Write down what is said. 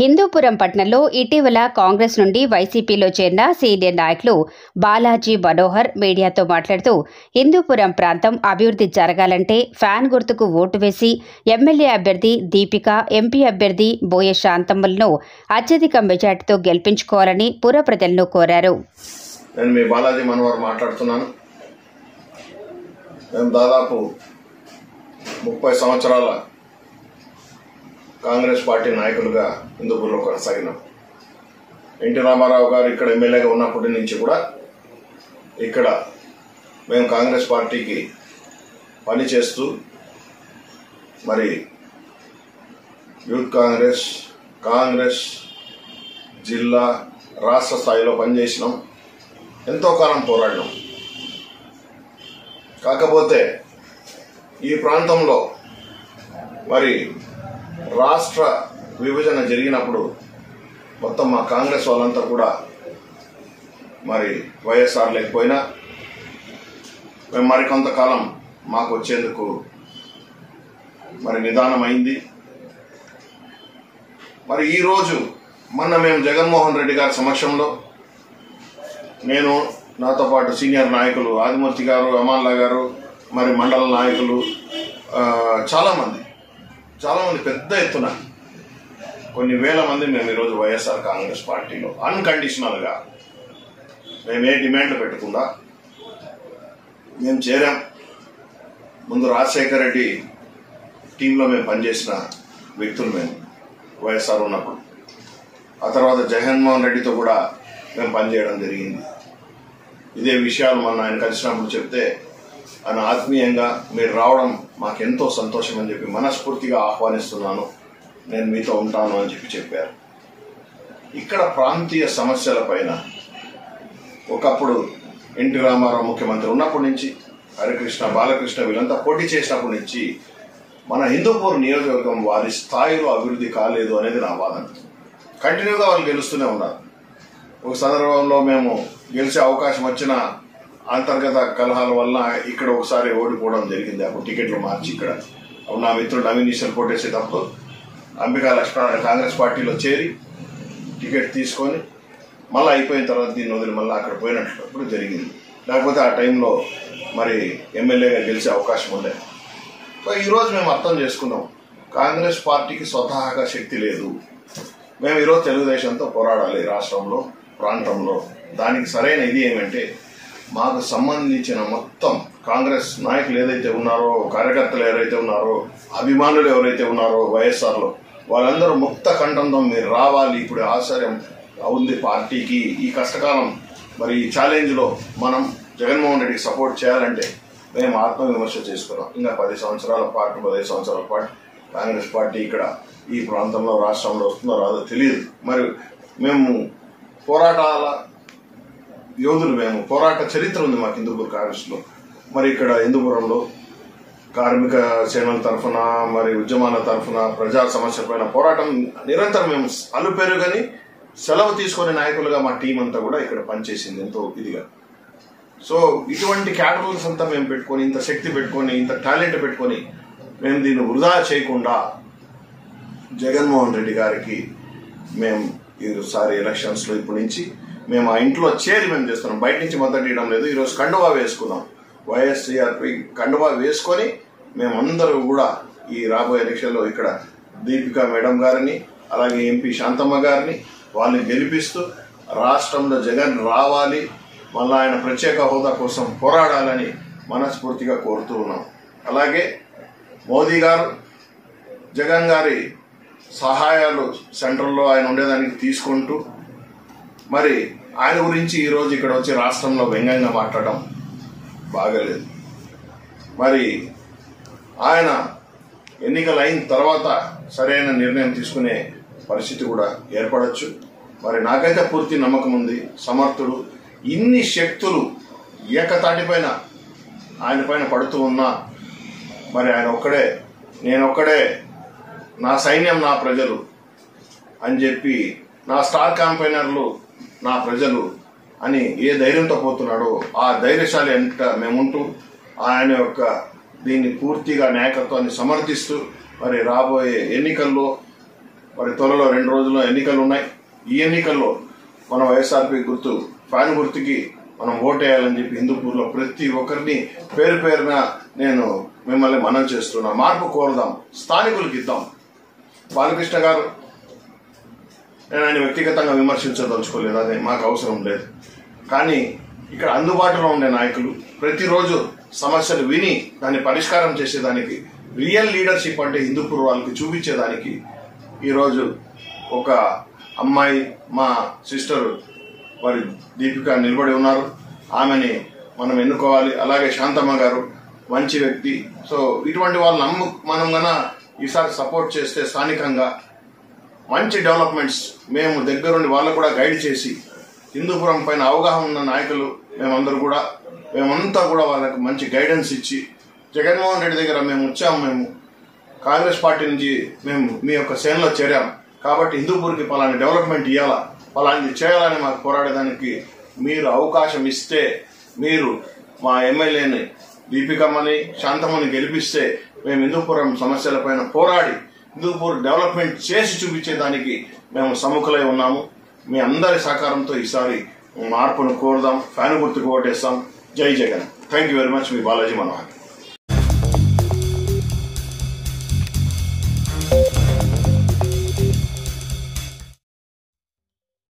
హిందూపురం పట్టణంలో ఇటీవల కాంగ్రెస్ నుండి వైసీపీలో చేరిన సీనియర్ నాయకులు బాలాజీ మనోహర్ మీడియాతో మాట్లాడుతూ హిందూపురం ప్రాంతం అభివృద్ధి జరగాలంటే ఫ్యాన్ గుర్తుకు ఓటు వేసి ఎమ్మెల్యే అభ్యర్థి దీపిక ఎంపీ అభ్యర్థి బోయ శాంతమ్మలను అత్యధిక మెజార్టీతో గెలిపించుకోవాలని పుర ప్రజలను కోరారు నేను మీ బాలాజీ మనోహర్ మాట్లాడుతున్నాను మేము దాదాపు ముప్పై సంవత్సరాల కాంగ్రెస్ పార్టీ నాయకులుగా హిందూపూర్లో కొనసాగినాం ఎన్టీ రామారావు గారు ఇక్కడ ఎమ్మెల్యేగా ఉన్నప్పటి నుంచి కూడా ఇక్కడ మేము కాంగ్రెస్ పార్టీకి పనిచేస్తూ మరి యూత్ కాంగ్రెస్ కాంగ్రెస్ జిల్లా రాష్ట్ర స్థాయిలో పనిచేసినాం ఎంతో కాలం పోరాడినాం కాకపోతే ఈ ప్రాంతంలో మరి రాష్ట్ర విభజన జరిగినప్పుడు మొత్తం మా కాంగ్రెస్ వాళ్ళంతా కూడా మరి వైఎస్ఆర్ లేకపోయినా మేము మరికొంతకాలం మాకు వచ్చేందుకు మరి నిదానం అయింది మరి ఈరోజు మొన్న మేము జగన్మోహన్ రెడ్డి గారి సమక్షంలో నేను నాతో పాటు సీనియర్ నాయకులు ఆదిమూర్తి గారు అమాన్లా గారు మరి మండల నాయకులు ఆ, చాలామంది చాలామంది పెద్ద ఎత్తున కొన్ని వేల మంది మేము ఈరోజు వైఎస్ఆర్ కాంగ్రెస్ పార్టీలో అన్కండిషనల్గా మేము ఏ డిమాండ్లు పెట్టకుండా మేము చేరాం ముందు రాజశేఖర రెడ్డి టీంలో మేము పనిచేసిన వ్యక్తులు మేము వైఎస్ఆర్ ఉన్నప్పుడు ఆ తర్వాత జగన్మోహన్ రెడ్డితో కూడా మేము పనిచేయడం జరిగింది ఇదే విషయాలు మొన్న ఆయన కలిసినప్పుడు చెప్తే ఆయన ఆత్మీయంగా మీరు రావడం మాకెంతో సంతోషం అని చెప్పి మనస్ఫూర్తిగా ఆహ్వానిస్తున్నాను నేను మీతో ఉంటాను అని చెప్పి చెప్పారు ఇక్కడ ప్రాంతీయ సమస్యల పైన ఒకప్పుడు ఎన్టీ రామారావు ముఖ్యమంత్రి ఉన్నప్పటి నుంచి హరికృష్ణ బాలకృష్ణ వీళ్ళంతా పోటీ చేసినప్పటి నుంచి మన హిందూపూర్ నియోజకవర్గం వారి స్థాయిలో అభివృద్ధి కాలేదు అనేది నా వాదన కంటిన్యూగా వాళ్ళు గెలుస్తూనే ఉన్నారు ఒక సందర్భంలో మేము గెలిచే అవకాశం వచ్చిన అంతర్గత కలహాల వల్ల ఇక్కడ ఒకసారి ఓడిపోవడం జరిగింది అప్పుడు టికెట్లు మార్చి ఇక్కడ అప్పుడు నా మిత్రుడు నవీన్ ఈశ్వర్ కొట్టేసేటప్పుడు అంబికా లక్ష్మణ కాంగ్రెస్ పార్టీలో చేరి టికెట్ తీసుకొని మళ్ళీ అయిపోయిన తర్వాత దీన్ని వదిలి మళ్ళీ అక్కడ పోయినప్పుడు జరిగింది లేకపోతే ఆ టైంలో మరి ఎమ్మెల్యేగా గెలిచే అవకాశం ఉండే సో ఈరోజు మేము అర్థం చేసుకున్నాం కాంగ్రెస్ పార్టీకి స్వతహాగా శక్తి లేదు మేము ఈరోజు తెలుగుదేశంతో పోరాడాలి రాష్ట్రంలో ప్రాంతంలో దానికి సరైన ఇది ఏమంటే మాకు సంబంధించిన మొత్తం కాంగ్రెస్ నాయకులు ఏదైతే ఉన్నారో కార్యకర్తలు ఎవరైతే ఉన్నారో అభిమానులు ఎవరైతే ఉన్నారో వైఎస్ఆర్లో వాళ్ళందరూ ముక్త కంఠంతో మీరు రావాలి ఇప్పుడు ఆశ్చర్యం ఉంది పార్టీకి ఈ కష్టకాలం మరి ఈ ఛాలెంజ్లో మనం జగన్మోహన్ రెడ్డికి సపోర్ట్ చేయాలంటే మేము ఆత్మవిమర్శ చేసుకున్నాం ఇంకా పది సంవత్సరాల పాటు పదిహేను సంవత్సరాల పాటు కాంగ్రెస్ పార్టీ ఇక్కడ ఈ ప్రాంతంలో రాష్ట్రంలో వస్తుందో రాదో తెలియదు మరి మేము పోరాటాల యోధులు మేము పోరాట చరిత్ర ఉంది మాకు హిందూపూర్ కాంగ్రెస్లో మరి ఇక్కడ హిందూపురంలో కార్మిక సేనల తరఫున మరి ఉద్యమాల తరఫున ప్రజా సమస్య పైన పోరాటం నిరంతరం మేము అలుపెరుగని సెలవు తీసుకునే నాయకులుగా మా టీం అంతా కూడా ఇక్కడ పనిచేసింది ఎంతో ఇదిగా సో ఇటువంటి క్యాటర్స్ అంతా మేము పెట్టుకొని ఇంత శక్తి పెట్టుకొని ఇంత టాలెంట్ పెట్టుకొని మేము దీన్ని వృధా చేయకుండా జగన్మోహన్ రెడ్డి గారికి మేము ఈసారి ఎలక్షన్స్లో ఇప్పటి నుంచి మేము ఆ ఇంట్లో చేరి మేము చేస్తున్నాం బయట నుంచి మద్దతు ఇవ్వడం లేదు ఈరోజు కండువా వేసుకున్నాం వైఎస్సీఆర్పి కండువా వేసుకొని మేమందరూ కూడా ఈ రాబోయే ఎలక్షన్లో ఇక్కడ దీపికా మేడం గారిని అలాగే ఎంపీ శాంతమ్మ గారిని వాళ్ళని గెలిపిస్తూ రాష్ట్రంలో జగన్ రావాలి మళ్ళీ ఆయన ప్రత్యేక హోదా కోసం పోరాడాలని మనస్ఫూర్తిగా కోరుతూ ఉన్నాం అలాగే మోదీ గారు జగన్ గారి సహాయాలు సెంట్రల్లో ఆయన ఉండేదానికి తీసుకుంటూ మరి ఆయన గురించి ఈరోజు ఇక్కడ వచ్చి రాష్ట్రంలో వ్యంగ్యంగా మాట్లాడడం బాగలేదు మరి ఆయన ఎన్నికలు అయిన తర్వాత సరైన నిర్ణయం తీసుకునే పరిస్థితి కూడా ఏర్పడచ్చు మరి నాకైతే పూర్తి నమ్మకం ఉంది సమర్థుడు ఇన్ని శక్తులు ఏకతాటిపైన ఆయన పైన పడుతూ ఉన్నా మరి ఆయన ఒక్కడే నేను ఒక్కడే నా సైన్యం నా ప్రజలు అని చెప్పి నా స్టార్ క్యాంపైనర్లు నా ప్రజలు అని ఏ ధైర్యంతో పోతున్నాడో ఆ ధైర్యశాలి ఎంత మేముంటూ ఆయన యొక్క దీన్ని పూర్తిగా నాయకత్వాన్ని సమర్థిస్తూ మరి రాబోయే ఎన్నికల్లో మరి త్వరలో రెండు రోజుల్లో ఎన్నికలు ఉన్నాయి ఈ ఎన్నికల్లో మన వైఎస్ఆర్పి గుర్తు ఫ్యాన్ గుర్తుకి మనం ఓటేయాలని చెప్పి హిందూపూర్లో ప్రతి ఒక్కరిని పేరు పేరున నేను మిమ్మల్ని మనం చేస్తున్నా మార్పు కోరుదాం స్థానికులకు ఇద్దాం బాలకృష్ణ గారు నేను ఆయన వ్యక్తిగతంగా విమర్శించదలుచుకోలేదు అదే మాకు అవసరం లేదు కానీ ఇక్కడ అందుబాటులో ఉండే నాయకులు ప్రతిరోజు సమస్యలు విని దాన్ని పరిష్కారం చేసేదానికి రియల్ లీడర్షిప్ అంటే హిందూపూర్ వాళ్ళకి చూపించేదానికి ఈరోజు ఒక అమ్మాయి మా సిస్టర్ వారి దీపిక నిలబడి ఉన్నారు ఆమెని మనం ఎన్నుకోవాలి అలాగే శాంతమ్మ గారు మంచి వ్యక్తి సో ఇటువంటి వాళ్ళు నమ్ము మనం గన ఈసారి సపోర్ట్ చేస్తే స్థానికంగా మంచి డెవలప్మెంట్స్ మేము దగ్గరుండి వాళ్ళకు కూడా గైడ్ చేసి హిందూపురం పైన అవగాహన ఉన్న నాయకులు మేమందరూ కూడా మేమంతా కూడా వాళ్ళకి మంచి గైడెన్స్ ఇచ్చి జగన్మోహన్ రెడ్డి దగ్గర మేము వచ్చాము మేము కాంగ్రెస్ పార్టీ నుంచి మేము మీ యొక్క సేనలో చేరాం కాబట్టి హిందూపూర్కి పలాని డెవలప్మెంట్ ఇవ్వాలా పలాంటి చేయాలని మాకు పోరాడేదానికి మీరు అవకాశం ఇస్తే మీరు మా ఎమ్మెల్యేని దీపికమ్మని శాంతమ్మని గెలిపిస్తే మేము హిందూపురం సమస్యలపైన పోరాడి హిందూపూర్ డెవలప్మెంట్ చేసి చూపించేదానికి మేము సముఖులై ఉన్నాము మీ అందరి సహకారంతో ఈసారి మార్పును కోరుదాం ఫ్యాన్ గుర్తుకు ఓటేస్తాం జై Jagan thank you very much మీ బాలాజీ మనోహర్